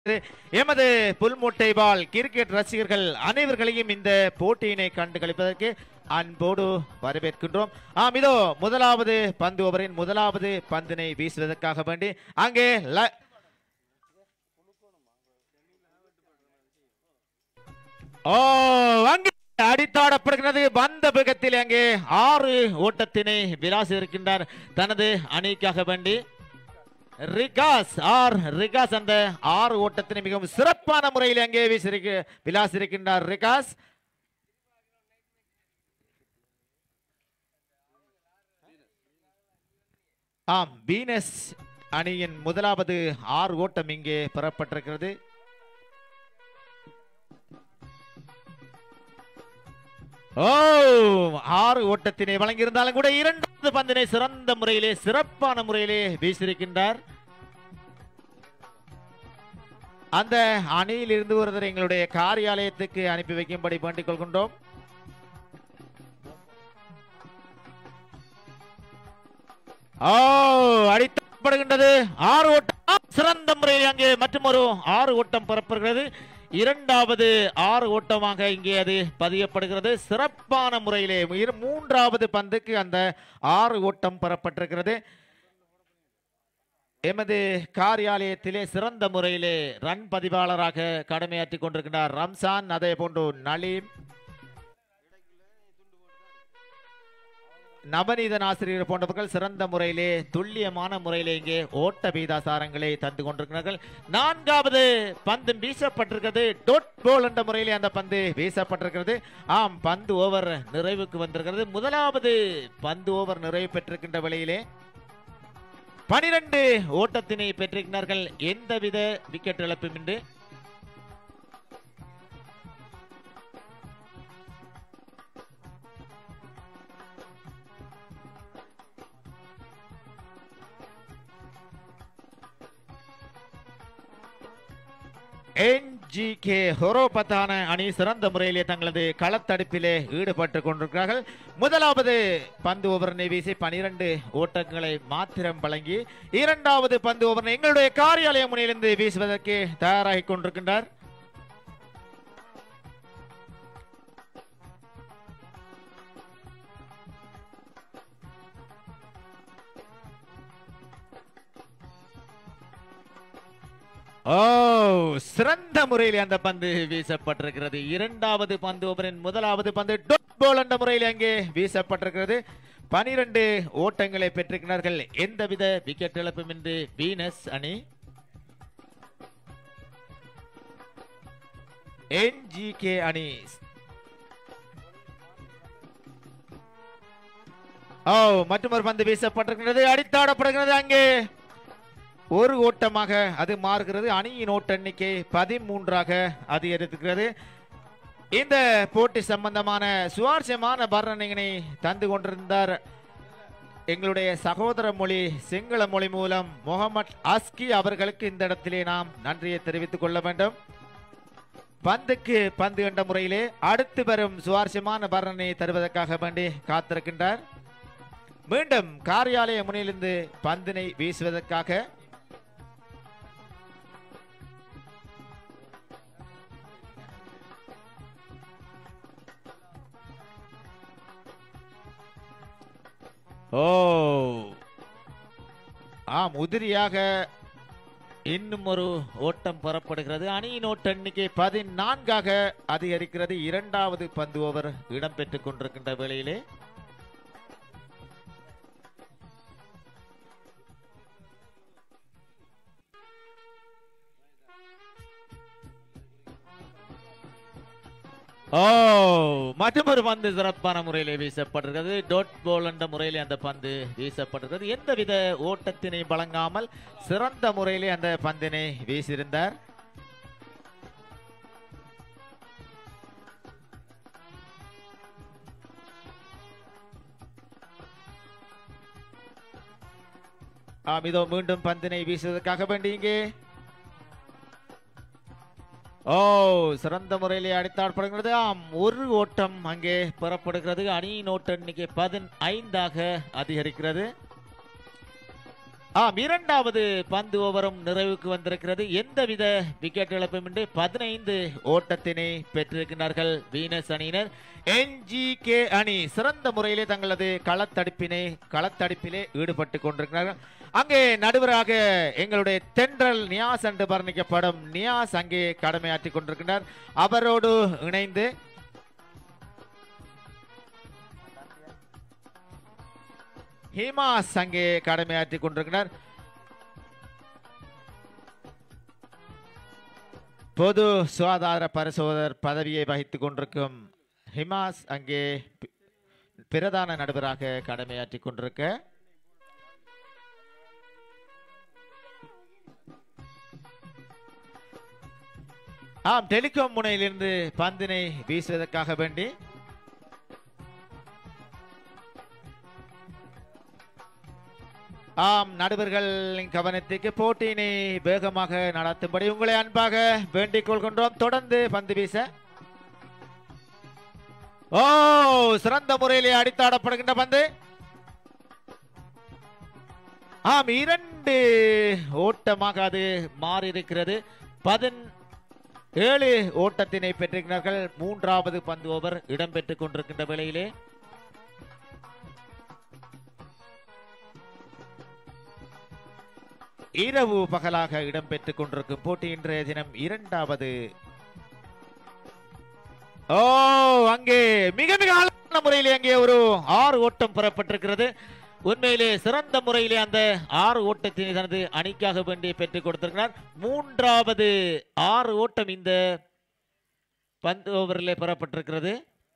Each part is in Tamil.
எமது புல்முட்டை பால் கிரிக்கெட் ரசிகர்கள் அனைவர்களையும் இந்த போட்டியினை கண்டு களிப்பதற்கு அன்போடு வரவேற்கின்றோம் ஆம் இதோ முதலாவது பந்து ஓவரின் முதலாவது பந்தினை வீசுவதற்காக வேண்டி அங்கே ல- ஓ அங்கே அடித்தாடப்படுகிறது வந்த வேகத்தில் அங்கே ஆறு ஓட்டத்தினை விலாசி இருக்கின்றார் தனது அணிக்காக வேண்டி ரிகாஸ் ஆர் ரிகாஸ் அந்த ஆறு ஓட்டத்தினை மிகவும் சிறப்பான முறையில் அங்கே வீசிருக்க விலாசிருக்கின்றார் ரிகாஸ் ஆம் வீனஸ் அணியின் முதலாவது ஆறு ஓட்டம் இங்கே பெறப்பட்டிருக்கிறது ஓ ஆறு ஓட்டத்தினை வழங்கியிருந்தாலும் கூட இரண்டாவது பந்தினை சிறந்த முறையிலே சிறப்பான முறையிலே வீசியிருக்கின்றார் அந்த அணியில் இருந்து ஒருத்தர் எங்களுடைய காரியாலயத்துக்கு அனுப்பி வைக்கும்படி வேண்டிக் கொள்கின்றோம் ஓ அடித்தப்படுகின்றது ஆறு ஓட்டம் சிறந்த முறையில் அங்கே மற்றும் ஒரு ஆறு ஓட்டம் பெறப்படுகிறது இரண்டாவது ஆறு ஓட்டமாக இங்கே அது பதியப்படுகிறது சிறப்பான முறையிலே இரு- மூன்றாவது பந்துக்கு அந்த ஆறு ஓட்டம் பெறப்பட்டிருக்கிறது எமது காரியாலயத்திலே சிறந்த முறையிலே ரன் பதிவாளராக கடமையாற்றிக் கொண்டிருக்கின்றார் ரம்சான் அதே போன்று நலீம் நவநீதன் ஆசிரியர் போன்றவர்கள் சிறந்த முறையிலே துல்லியமான முறையிலே இங்கே ஓட்ட வீதாசாரங்களை தந்து கொண்டிருக்கிறார்கள் நான்காவது பந்து வீசப்பட்டிருக்கிறது டொட் போல் என்ற முறையிலே அந்த பந்து வீசப்பட்டிருக்கிறது ஆம் பந்து ஓவர் நிறைவுக்கு வந்திருக்கிறது முதலாவது பந்து ஓவர் நிறைவு பெற்றிருக்கின்ற வேளையிலே பனிரெண்டு ஓட்டத்தினை பெற்றிருக்கிறார்கள் எந்தவித விக்கெட் இழப்புமின்றி என்ஜிகே ஹொரோபத்தான அணி சிறந்த முறையிலே தங்களது களத்தடுப்பிலே ஈடுபட்டு கொண்டிருக்கிறார்கள் முதலாவது பந்து ஓவரனை வீசி பனிரெண்டு ஓட்டங்களை மாத்திரம் வழங்கி இரண்டாவது பந்து ஓவரனை எங்களுடைய காரியாலய முனையிலிருந்து வீசுவதற்கு தயாராகி கொண்டிருக்கின்றார் ஓ சிறந்த முறையில் அந்த பந்து வீசப்பட்டிருக்கிறது இரண்டாவது பந்து ஓவரின் முதலாவது பந்து டொட் போல் என்ற முறையில் அங்கே வீசப்பட்டிருக்கிறது பனிரெண்டு ஓட்டங்களை பெற்றிருக்கிறார்கள் எந்தவித விக்கெட் இழப்புமின்றி வீனஸ் அணி என்ஜிகே அணி ஓ மற்றொரு பந்து வீசப்பட்டிருக்கிறது அடித்தாடப்படுகிறது அங்கே ஒரு ஓட்டமாக அது மாறுகிறது அணியின் ஓட்ட எண்ணிக்கை பதிமூன்றாக அதிகரித்திருக்கிறது இந்த போட்டி சம்பந்தமான சுவாரஸ்யமான வர்ணனைகளை தந்து கொண்டிருந்தார் எங்களுடைய சகோதர மொழி சிங்கள மொழி மூலம் முகமது அஸ்கி அவர்களுக்கு இந்த இடத்திலே நாம் நன்றியை தெரிவித்துக் கொள்ள வேண்டும் பந்துக்கு பந்து என்ற முறையிலே அடுத்து வரும் சுவாரஸ்யமான வர்ணனையை தருவதற்காக வேண்டி காத்திருக்கின்றார் மீண்டும் காரியாலய முனையிலிருந்து பந்தினை வீசுவதற்காக ஓ ஆம் உதிரியாக இன்னும் ஒரு ஓட்டம் பெறப்படுகிறது அணியின் ஓட்ட எண்ணிக்கை பதினான்காக அதிகரிக்கிறது இரண்டாவது பந்து ஓவர் இடம்பெற்றுக் கொண்டிருக்கின்ற வேளையிலே ஓ மற்றொரு பந்து சிறப்பான முறையிலே வீசப்பட்டிருக்கிறது டோட் போல் என்ற முறையிலே அந்த பந்து வீசப்பட்டிருக்கிறது எந்தவித ஓட்டத்தினை வழங்காமல் சிறந்த முறையிலே அந்த பந்தினை வீசியிருந்தார் ஆம் இதோ மீண்டும் பந்தினை வீசுவதற்காக வேண்டி இங்கே ஓ சிறந்த முறையிலே அடித்தாடப்படுகிறது ஆம் ஒரு ஓட்டம் அங்கே பெறப்படுகிறது அணியின் ஓட்ட எண்ணிக்கை பதினைந்தாக அதிகரிக்கிறது ஆம் இரண்டாவது பந்து ஓவரும் நிறைவுக்கு வந்திருக்கிறது எந்தவித விக்கெட் இழப்புமின்றி பதினைந்து ஓட்டத்தினை பெற்றிருக்கிறார்கள் வீனஸ் அணியினர் என்ஜிகே அணி சிறந்த முறையிலே தங்களது களத்தடுப்பினை களத்தடுப்பிலே ஈடுபட்டு கொண்டிருக்கிறார்கள் அங்கே நடுவராக எங்களுடைய தென்றல் நியாஸ் என்று வர்ணிக்கப்படும் நியாஸ் அங்கே கடமையாற்றிக் கொண்டிருக்கிறார் அவரோடு இணைந்து ஹிமாஸ் அங்கே கடமையாற்றிக் கொண்டிருக்கிறார் பொது சுகாதார பரிசோதகர் பதவியை வகித்துக் கொண்டிருக்கும் ஹிமாஸ் அங்கே பி- பிரதான நடுவராக கடமையாற்றிக் கொண்டிருக்க ஆம் டெலிகாம் முனையிலிருந்து பந்தினை வீசுவதற்காக வேண்டி ஆம் நடுவர்களின் கவனத்துக்கு போட்டியினை வேகமாக நடத்தும்படி உங்களை அன்பாக வேண்டிக் கொள்கின்றோம் தொடர்ந்து பந்து வீச ஓ சிறந்த முறையிலே அடித்தாடப்படுகின்ற பந்து ஆம் இரண்டு ஓட்டமாக அது மாறி இருக்கிறது பதின் ஏழு ஓட்டத்தினை பெற்றிருக்கிறார்கள் மூன்றாவது பந்து ஓவர் இடம்பெற்றுக் கொண்டிருக்கின்ற வேளையிலே இரவு பகலாக இடம்பெற்றுக் கொண்டிருக்கும் போட்டி இன்றைய தினம் இரண்டாவது ஓ அங்கே மிக மிக அழகான முறையிலே அங்கே ஒரு ஆறு ஓட்டம் பெறப்பட்டிருக்கிறது உண்மையிலே சிறந்த முறையிலே அந்த ஆறு ஓட்டத்தினை தனது அணிக்காக வேண்டி பெற்றுக் கொடுத்திருக்கிறார் மூன்றாவது ஆறு ஓட்டம் இந்த பந்து ஓவரிலே பெறப்பட்டிருக்கிறது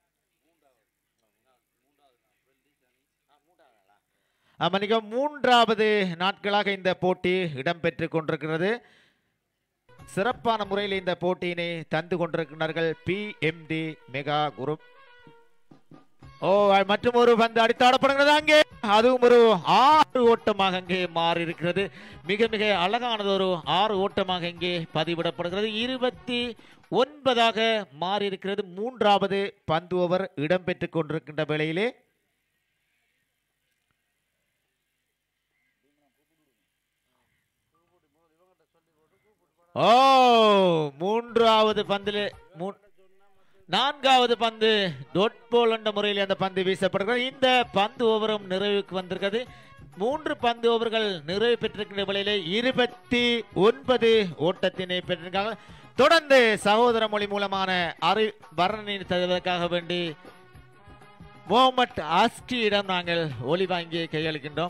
மன்னிக்க மூன்றாவது நாட்களாக இந்த போட்டி இடம்பெற்றுக் கொண்டிருக்கிறது சிறப்பான முறையில் இந்த போட்டியினை தந்து கொண்டிருக்கிறார்கள் B M D mega group ஓ மற்றும் ஒரு பந்து அடித்தாடப்படுகிறது அங்கே அதுவும் ஒரு ஆறு ஓட்டமாக அங்கே மாறி இருக்கிறது மிக மிக அழகானது ஒரு ஆறு ஓட்டமாக இங்கே பதிவிடப்படுகிறது இருபத்தி ஒன்பதாக மாறி இருக்கிறது மூன்றாவது பந்து ஓவர் இடம்பெற்றுக் கொண்டிருக்கின்ற வேளையிலே ஓ மூன்றாவது பந்தில் மூ- நான்காவது பந்து டொட் போல் என்ற முறையில் அந்த பந்து வீசப்படுகிறது இந்த பந்து ஓவரும் நிறைவுக்கு வந்திருக்கிறது மூன்று பந்து ஓவர்கள் நிறைவு பெற்றிருக்கின்ற வேளையிலே இருபத்தி ஒன்பது ஓட்டத்தினை பெற்றிருக்காங்க தொடர்ந்து சகோதர மொழி மூலமான அறி வர்ணனை தருவதற்காக வேண்டி முகமட் அஸ்டியிடம் நாங்கள் ஒளி வாங்கி கையளிக்கின்றோம்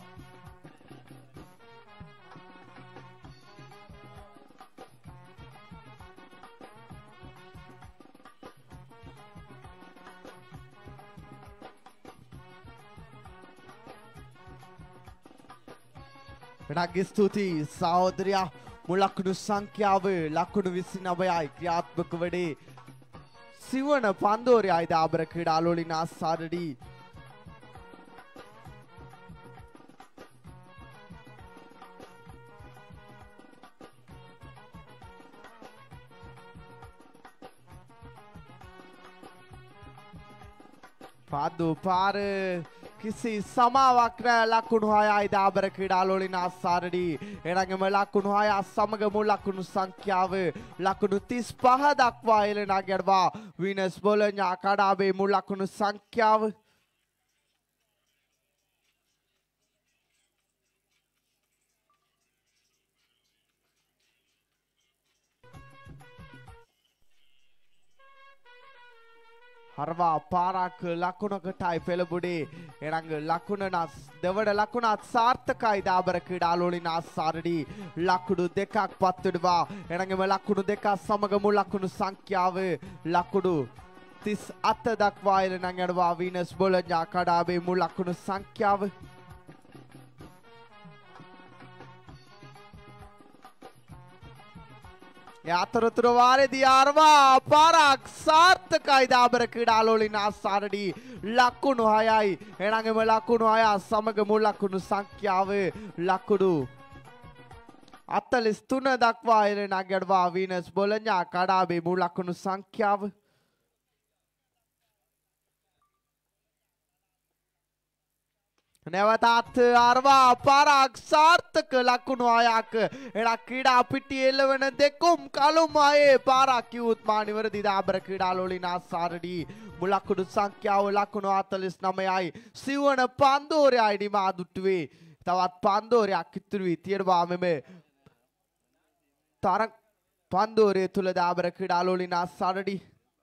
ගොඩක් ස්තුතියි සහෝදරයා මුලක්කුණු සංඛ්‍යාව ලක්කුණු විසි නවයයි ක්‍රියාත්මක වඩේ සිවන පන්දෝරයයි දාබර ක්‍රඩාලෝලින් අස්සාරඩී පාදු පාර කිසි සමාවක් නෑ ලක්කුණු හයයි දාබර ක්‍රඩාලෝලින් අස්සාරඩී එනගම ලක්කුණු හය සමග මුල් ලක්කුණු සංඛ්‍යාව ලකුණු තිස් පහ දක්වා එලනා ගැඩවා විනස් බොලඥා කඩාබේ මුල් ලකුණු සංඛ්‍යාව හරවා පාරක් ලකුණකටයි පෙළබුඩේ එනඟ ලකුණනස් දෙවඩ ලකුණත් සාර්ථකයි දාබර ක්‍රඩාලෝලින් අස්සාරඩී ලකුඩු දෙකක් පත්තුඩවා එනගම ලකුණු දෙකක් සමගමු ලකුණු සංඛ්‍යාව ලකුඩු තිස් අත්ත දක්වා එල නඟඩවා වීනස් බොලඥා කඩාබේ මුල් ලකුණු සංඛ්‍යාව ඒ අතරතුර වාරෙදී අරවා පාරක් සාර්ථකයි දාබර ක්‍රඩාලෝලින් අස්සාරඩී ලක්කුණු හයයි එනගෙම ලක්කුණු අය සමග මුල් ලක්කුණු සංඛ්‍යාව ලක්කුඩු අත්තලිස් තුන දක්වා එල නගඩවා වීනස් බොලඥා කඩාබේ මුල් ලක්කුණු සංඛ්‍යාව නැවතත් අරවා පාරක් සාර්ථක ලකුණු අයක් එඩක් ක්‍රීඩා පිටි එල්ලවන දෙකුම් කළුම් අයේ පාරක් කිවුත්මා නිවරදි දාබර ක්‍රීඩාලෝලින් ආසාරඩී මුලක්කුඩු සංඛ්‍යාව ලකුණු අතලිස් නමයයි සිව්වන පන්දෝරයයි නිමා දුට්ටුවේ තවත් පන්දෝරයක් ඉතුරු වී තියෙනවා මෙම තර පන්දෝරය තුළ දාබර ක්‍රීඩාලෝලින් ආසාරඩී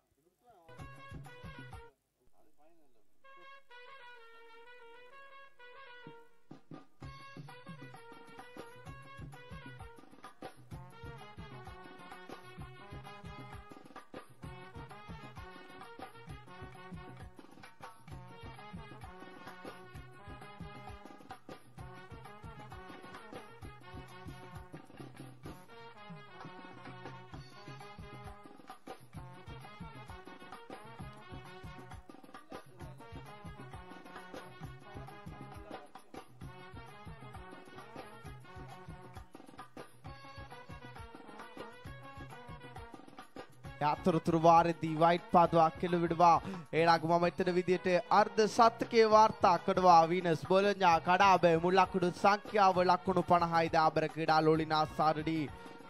අතරතුරු වාරදී වයිට් පාදවා කෙළවිඩවා ඒලාග මම එතන විදියට අර්ධ සත්තකේ වාර්තා කඩවා වීනස් බොලඥා කඩාබේ මුල්ලකුඩු සංඛ්‍යාව ලක්කුණු පණහයි දාබර ක්‍රඩා ලොලිනා සාරඩී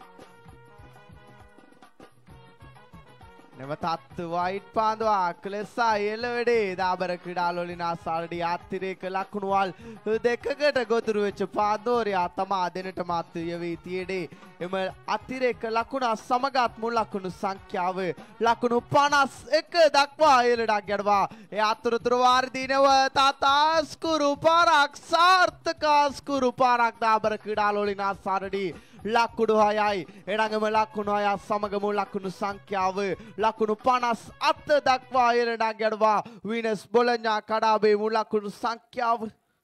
නැවතත් වයිට් පාන්දවා කලෙස්සා එල්ලවෙඩේ දාබර ක්‍රඩාලොලිනා සාරඩි අත්තිරේක ලක්කුණුවල් දෙකකට ගොතුරු වෙච්ච පාදෝරයා තමා දෙනට මත් යවී තියඩේ එම අතිරේක ලකුණ සමගත් මුල් ලකුණු සංඛ්‍යාව ලකුණු පනස් එක දක්වා එලඩක් ගැඩවා එ අතුරතුරවාර්දීනව තාතාස්කුරු පාරක් සාර්ථකාස්කුරු පාරක් දාබර ක්‍රඩාලොලිනා සාරඩී ලක්කුඩු හයයි එඩඟම ලක්කුණු අය සමගමු ලක්කුණු සංඛ්‍යාව ලකුණු පනස් අත්ත දක්වා එරඩක් ගැඩවා වීනස් බොලඥා කඩාබේ මු ලකුණු සංඛ්‍යාව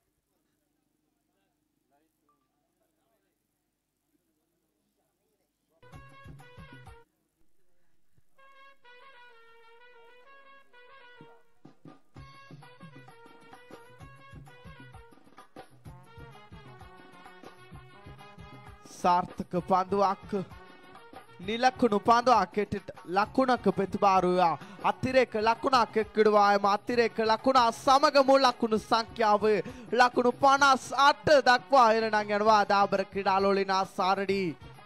සාර්ථක පන්දුවක් නිලක්කුණු පන්දුවක්කට ලකුණක ප්‍රතිභාරුවා අතිරේක ලකුණක් එක්කිඩවායම අතිරේක ලකුණා සමග මුල් ලකුණු සංඛ්‍යාව ලකුණු පනස් අට දක්වා එරනං යනවා දාබර ක්‍රඩාලෝලිනා සාරඩී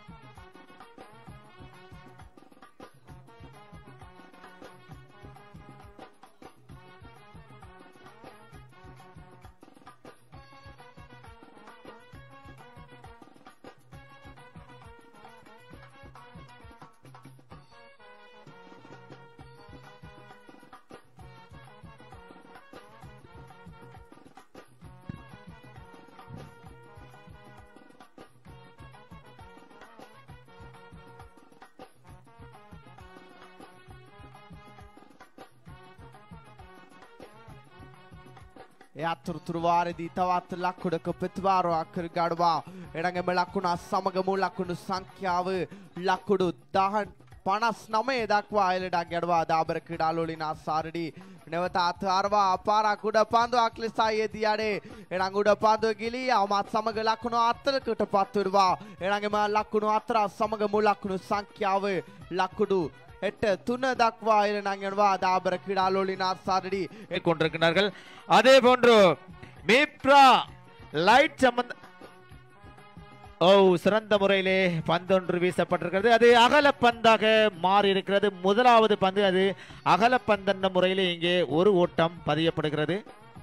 ඒ අතුරුතුරුවාරදී තවත් ලක්කුඩක ප්‍රතිවාරයක් කර ගඩවා එඩඟම ලක්කුණ සමගමු ලකුණු සංඛ්‍යාව ලක්කුඩු දහන් පනස් නමේ දක්වා අයලඩක් ගැඩවා දාබර ක්‍රඩාලොලින් අස්සාරඩි නැවත අත්හරවා අපාරක් උඩ පන්දුවක් ලෙසා යෙදියඩේ එඩං උඩ පන්දුව ගිලී අවමත් සමග ලකුණු අත්තරකට පත්වරවා එඩඟම ලක්කුණු අතර සමග මුල් ලකුණු සංඛ්‍යාව ලක්කුඩු எட்டு துண தக்வா இரணங்கன்வா தாபர கிடாலோலினா சாரடி கொண்டிருக்கிறார்கள் அதே போன்று மீப்ரா லைட் சம்பந்த ஓ சிறந்த முறையிலே பந்தொன்று வீசப்பட்டிருக்கிறது அது அகல பந்தாக மாறி இருக்கிறது முதலாவது பந்து அது அகல பந்தென்ற முறையிலே இங்கே ஒரு ஓட்டம் பதியப்படுகிறது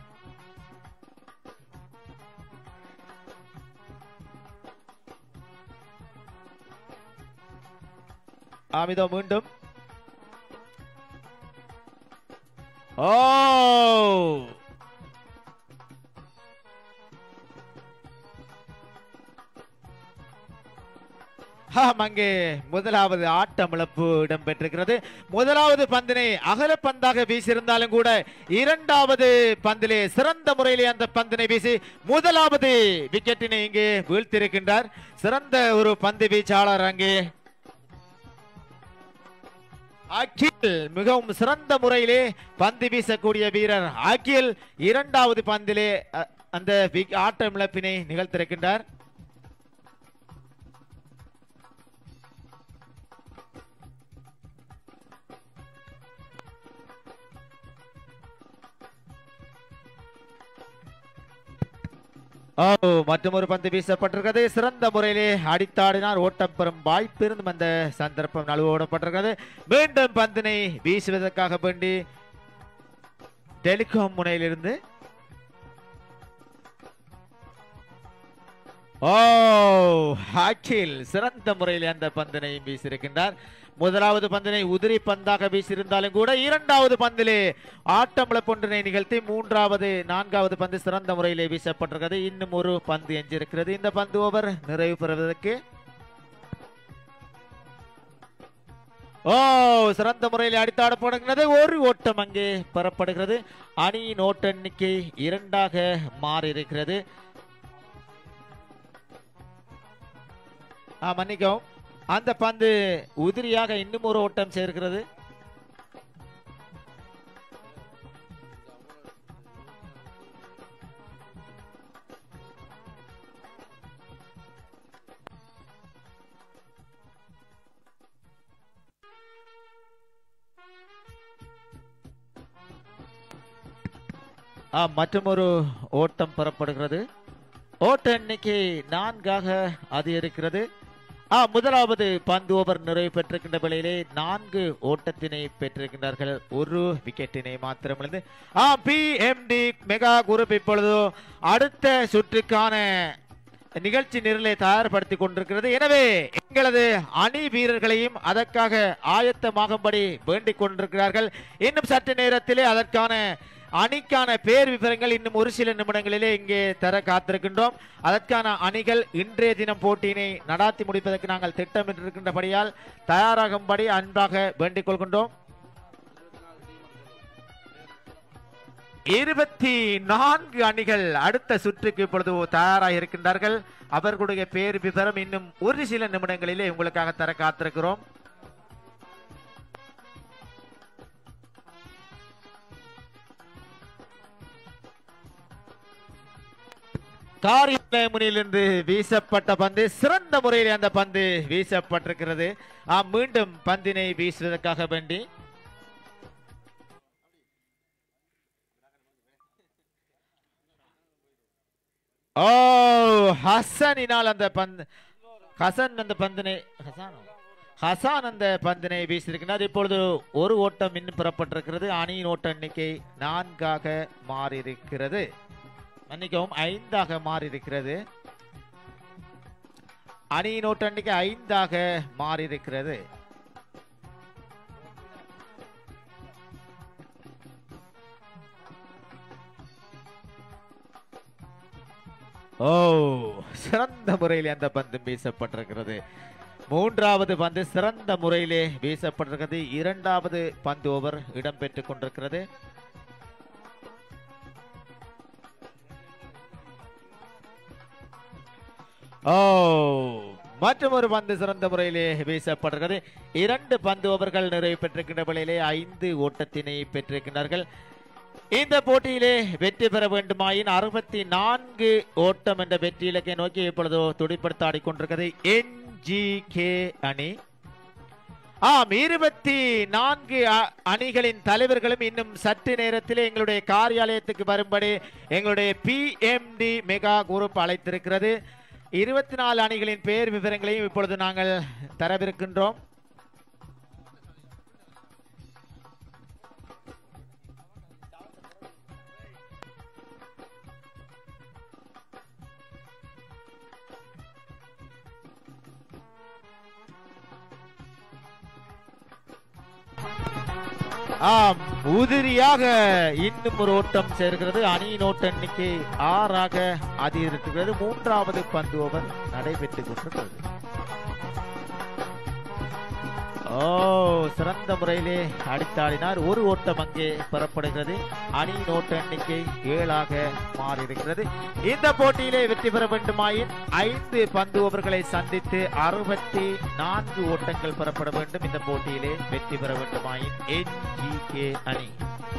ஆமிதோ மீண்டும் ஓ ஆம், அங்கே முதலாவது ஆட்டமிழப்பு இடம்பெற்றிருக்கிறது முதலாவது பந்தினை அகல பந்தாக வீசியிருந்தாலும் கூட இரண்டாவது பந்திலே சிறந்த முறையிலே அந்த பந்தினை வீசி முதலாவது விக்கெட்டினை இங்கே வீழ்த்தியிருக்கின்றார் சிறந்த ஒரு பந்து வீச்சாளர் அங்கே அகில் மிகவும் சிறந்த முறையிலே பந்து வீசக்கூடிய வீரர் அகில் இரண்டாவது பந்திலே அ, அந்த வி- ஆட்டமிழப்பினை நிகழ்த்திருக்கின்றார் ஓ மற்றும் ஒரு பந்து வீசப்பட்டிருக்கிறது சிறந்த முறையிலே அடித்தாடினார் ஓட்டம் பெறும் வாய்ப்பு இருந்தும் அந்த சந்தர்ப்பம் நழுவோடப்பட்டிருக்கிறது மீண்டும் பந்தினை வீசுவதற்காக வேண்டி டெலிகாம் முனையிலிருந்து ஓ அகில் சிறந்த முறையில் அந்த பந்தினை வீசியிருக்கின்றார் முதலாவது பந்தினை உதிரி பந்தாக வீசியிருந்தாலும் கூட இரண்டாவது பந்திலே ஆட்டமிழப்பொன்றினை நிகழ்த்தி மூன்றாவது நான்காவது பந்து சிறந்த முறையிலே வீசப்பட்டிருக்கிறது இன்னும் ஒரு பந்து எஞ்சிருக்கிறது இந்த பந்து ஓவர் நிறைவு பெறுவதற்கு ஓ சிறந்த முறையில் அடித்தாடப்படுகிறது ஒரு ஓட்டம் அங்கே பெறப்படுகிறது அணியின் ஓட்ட எண்ணிக்கை இரண்டாக மாறி இருக்கிறது ஆ, மன்னிக்கவும் அந்த பந்து உதிரியாக இன்னும் ஒரு ஓட்டம் சேர்க்கிறது ஆ, மற்றொரு ஓட்டம் பெறப்படுகிறது ஓட்ட எண்ணிக்கை நான்காக அதிகரிக்கிறது ஆ முதலாவது பந்து ஓவர் நிறைவு பெற்றிருக்கின்ற வேளையிலே நான்கு ஓட்டத்தினை பெற்றிருக்கின்றார்கள் ஒரு விக்கெட்டினை மாத்திரமிழந்து ஆ பி டி மெகா குரூப் இப்பொழுது அடுத்த சுற்றுக்கான நிகழ்ச்சி நிரலை தயார்படுத்தி கொண்டிருக்கிறது எனவே எங்களது அணி வீரர்களையும் அதற்காக ஆயத்தமாகும்படி வேண்டிக் கொண்டிருக்கிறார்கள் இன்னும் சற்று நேரத்திலே அதற்கான அணிக்கான பேர் விவரங்கள் இன்னும் ஒரு சில நிமிடங்களிலே இங்கே தர காத்திருக்கின்றோம் அதற்கான அணிகள் இன்றைய தினம் போட்டியினை நடாத்தி முடிப்பதற்கு நாங்கள் திட்டமிட்டிருக்கின்றபடியால் தயாராகும்படி அன்பாக வேண்டிக் கொள்கின்றோம் இருபத்தி நான்கு அணிகள் அடுத்த சுற்றுக்கு இப்பொழுது தயாராக இருக்கின்றார்கள் அவர்களுடைய பேர் விவரம் இன்னும் ஒரு சில நிமிடங்களிலே உங்களுக்காக தர காத்திருக்கிறோம் காரிய முனையிலிருந்து வீசப்பட்ட பந்து சிறந்த முறையில் அந்த பந்து வீசப்பட்டிருக்கிறது ஆ மீண்டும் பந்தினை வீசுவதற்காக வேண்டி ஓ ஹசனினால் அந்த பந்து ஹசன் அந்த பந்தினை ஹசானா? ஹசான் அந்த பந்தினை வீசியிருக்கிறார் இப்பொழுது ஒரு ஓட்டம் இன்னும் பெறப்பட்டிருக்கிறது அணியின் ஓட்ட எண்ணிக்கை நான்காக மாறியிருக்கிறது மன்னிக்கவும் ஐந்தாக மாறியிருக்கிறது அணியின் ஓட்ட எண்ணிக்கை ஐந்தாக மாறியிருக்கிறது ஓ சிறந்த முறையில் அந்த பந்து வீசப்பட்டிருக்கிறது மூன்றாவது பந்து சிறந்த முறையிலே வீசப்பட்டிருக்கிறது இரண்டாவது பந்து ஓவர் இடம்பெற்றுக் கொண்டிருக்கிறது ஓ மற்றும் ஒரு பந்து சிறந்த முறையிலே வீசப்படுகிறது இரண்டு பந்து ஓவர்கள் நிறைவு பெற்றிருக்கின்ற வேளையிலே ஐந்து ஓட்டத்தினை பெற்றிருக்கின்றார்கள் இந்த போட்டியிலே வெற்றி பெற வேண்டுமாயின் அறுபத்தி நான்கு ஓட்டம் என்ற வெற்றி இலக்கை நோக்கி இப்பொழுது துடிப்படுத்த ஆடிக்கொண்டிருக்கிறது என்ஜிகே அணி ஆம் இருபத்தி நான்கு அ- அணிகளின் தலைவர்களும் இன்னும் சற்று நேரத்திலே எங்களுடைய காரியாலயத்துக்கு வரும்படி எங்களுடைய பிஎம்டி மெகா குரூப் அழைத்திருக்கிறது இருபத்தி நாலு அணிகளின் பெயர் விவரங்களையும் இப்பொழுது நாங்கள் தரவிருக்கின்றோம் ஆம் உதிரியாக இன்னும் ஒரு ஓட்டம் சேர்கிறது அணியின் ஓட்ட எண்ணிக்கை ஆறாக அதிகரிக்கிறது மூன்றாவது பந்து ஓவர் நடைபெற்றுக் கொண்டிருக்கிறது ஓ சிறந்த முறையிலே அடித்தாடினார் ஒரு ஓட்டம் அங்கே பெறப்படுகிறது அணியின் ஓட்ட எண்ணிக்கை ஏழாக மாறியிருக்கிறது இந்த போட்டியிலே வெற்றி பெற வேண்டுமாயின் ஐந்து பந்து ஓவர்களை சந்தித்து அறுபத்தி நான்கு ஓட்டங்கள் பெறப்பட வேண்டும் இந்த போட்டியிலே வெற்றி பெற வேண்டுமாயின் என்ஜிகே அணி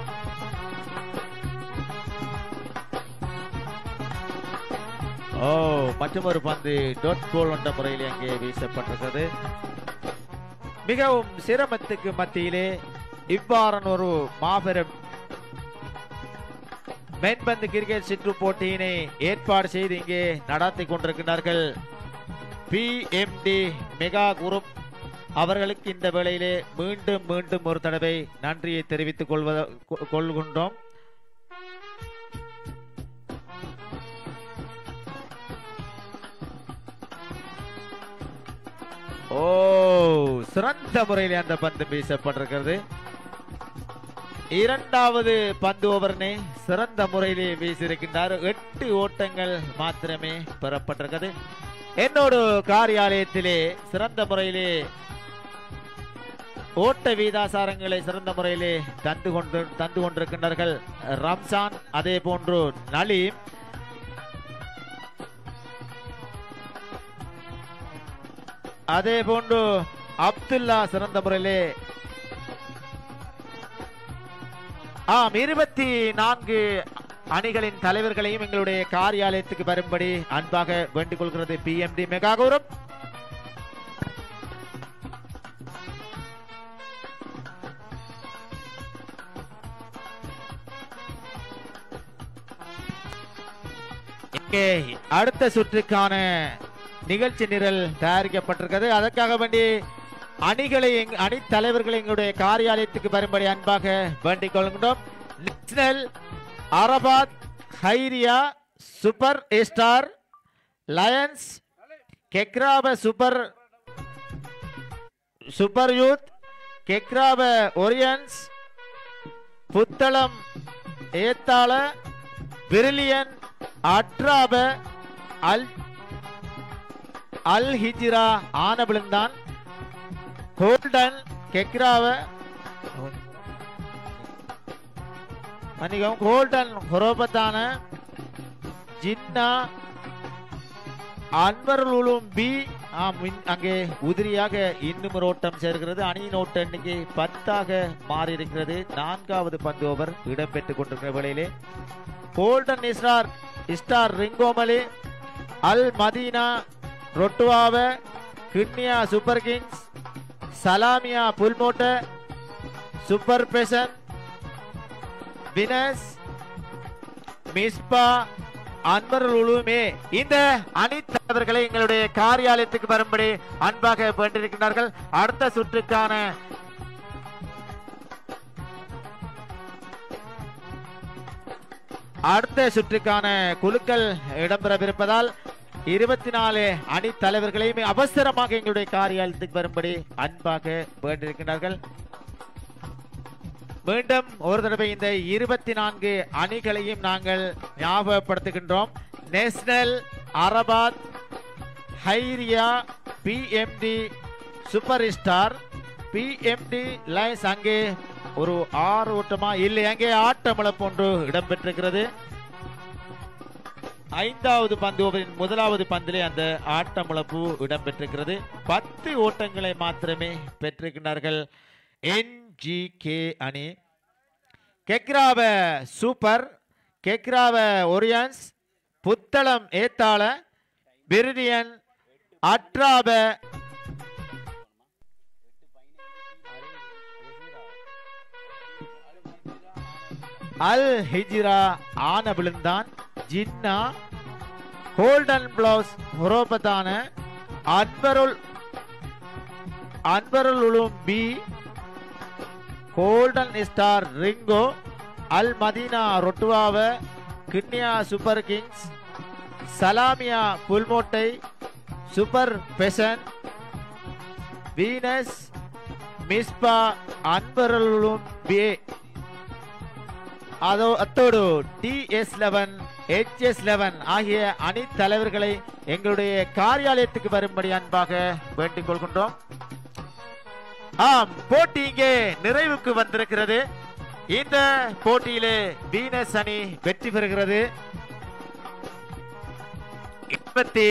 ஓ மற்றொரு பந்து டொட் கோல் என்ற முறையில் அங்கே வீசப்பட்டிருக்கிறது மிகவும் சிரமத்துக்கு மத்தியிலே இவ்வாறான ஒரு மாபெரும் மென்பந்து கிரிக்கெட் சுற்று போட்டியினை ஏற்பாடு செய்து இங்கே நடத்தி கொண்டிருக்கிறார்கள் பிஎம்டி மெகா குரூப் அவர்களுக்கு இந்த வேளையிலே மீண்டும் மீண்டும் ஒரு தடவை நன்றியை தெரிவித்துக் கொள்வத கொ- கொள்கின்றோம் ஓ சிறந்த முறையில் அந்த பந்து வீசப்பட்டிருக்கிறது இரண்டாவது பந்து ஓவரனை சிறந்த முறையிலே வீசியிருக்கின்றார் எட்டு ஓட்டங்கள் மாத்திரமே பெறப்பட்டிருக்கிறது என்னோடு காரியாலயத்திலே சிறந்த முறையிலே ஓட்ட வீதாசாரங்களை சிறந்த முறையிலே தந்து கொண்டு தந்து கொண்டிருக்கின்றார்கள் ரம்சான் அதே போன்று நலீம் அதே போன்று அப்துல்லா சிறந்த முறையிலே ஆம் இருபத்தி நான்கு அணிகளின் தலைவர்களையும் எங்களுடைய காரியாலயத்துக்கு வரும்படி அன்பாக வேண்டிக் கொள்கிறது பிஎம்டி மெகா கௌரவ் இங்கே அடுத்த சுற்றுக்கான நிகழ்ச்சி நிரல் தயாரிக்கப்பட்டிருக்கிறது அதற்காக வேண்டி அணிகளை எங்- அணி தலைவர்களை எங்களுடைய காரியாலயத்துக்கு வரும்படி அன்பாக வேண்டிக் கொள்கின்றோம் நேஷனல் அரபாத் ஹைரியா சூப்பர் ஸ்டார் லயன்ஸ் கெக்ராப சூப்பர் சூப்பர் யூத் கெக்ராப ஒரியன்ஸ் புத்தளம் ஏத்தாள பிரிலியன் அட்ராப அல் அல் ஹிஜிரா ஆனபிளுந்தான் கோல்டன் கெக்ராவ மன்னிக்கவும் கோல்டன் ஹொரோபத்தான ஜின்னா அன்வருல் உலும் பி ஆம் இன்- அங்கே உதிரியாக இன்னும் ஒரு ஓட்டம் சேர்கிறது அணியின் ஓட்ட எண்ணிக்கை பத்தாக மாறி இருக்கிறது நான்காவது பந்து ஓவர் இடம்பெற்றுக் கொண்டிருக்கிற வேளையிலே கோல்டன் ஸ்டார் ஸ்டார் ரிங்கோமலி அல் மதீனா ரொட்டுவாவ கிண்ணியா சூப்பர் கிங்ஸ் சலாமியா புல்மோட்ட சூப்பர் பெசன் வினஸ் மிஸ்பா அன்பர் உழுவுமே இந்த அணி தலைவர்களை எங்களுடைய காரியாலயத்துக்கு வரும்படி அன்பாக வேண்டியிருக்கிறார்கள் அடுத்த சுற்றுக்கான அடுத்த சுற்றுக்கான குழுக்கள் இடம்பெறவிருப்பதால் இருபத்தி நாலு அணி தலைவர்களையும் அவசரமாக எங்களுடைய காரியாலயத்துக்கு வரும்படி அன்பாக வேண்டியிருக்கிறார்கள் மீண்டும் ஒரு தடவை இந்த இருபத்தி நான்கு அணிகளையும் நாங்கள் ஞாபகப்படுத்துகின்றோம் நேஷனல் அரபாத் ஹைரியா BMD super star BMD lions அங்கே ஒரு ஆறு ஓட்டமா இல்லை அங்கே ஆட்டமிழப்பு ஒன்று இடம்பெற்றிருக்கிறது ஐந்தாவது பந்து ஓவரின் முதலாவது பந்திலே அந்த ஆட்டமிழப்பு இடம்பெற்றிருக்கிறது பத்து ஓட்டங்களை மாத்திரமே பெற்றிருக்கிறார்கள் என்ஜிகே அணி கெக்ராவ சூப்பர் கெக்ராவ ஒரியன்ஸ் புத்தளம் ஏத்தாள பிரிடியன் அட்ராப அல் ஹிஜ்ரா ஆன விழுந்தான் ஜின்னா கோல்டன் பிளவுஸ் ஹுரோபத்தான அன்பருள் அன்பருள் உலும் பி கோல்டன் ஸ்டார் ரிங்கோ அல் மதீனா ரொட்டுவாவ கிண்ணியா சூப்பர் கிங்ஸ் சலாமியா புல்மோட்டை சூப்பர் பெசன் வீனஸ் மிஸ்பா அன்பருளும் பி அதோ அத்தோடு டிஎஸ் லெவன் எஸ் லெவன் ஆகிய அணி தலைவர்களை எங்களுடைய காரியாலயத்துக்கு வரும்படி அன்பாக வேண்டிக் கொள்கின்றோம் ஆம் போட்டி இங்கே நிறைவுக்கு வந்திருக்கிறது இந்த போட்டியிலே வீனஸ் அணி வெற்றி பெறுகிறது இருபத்தி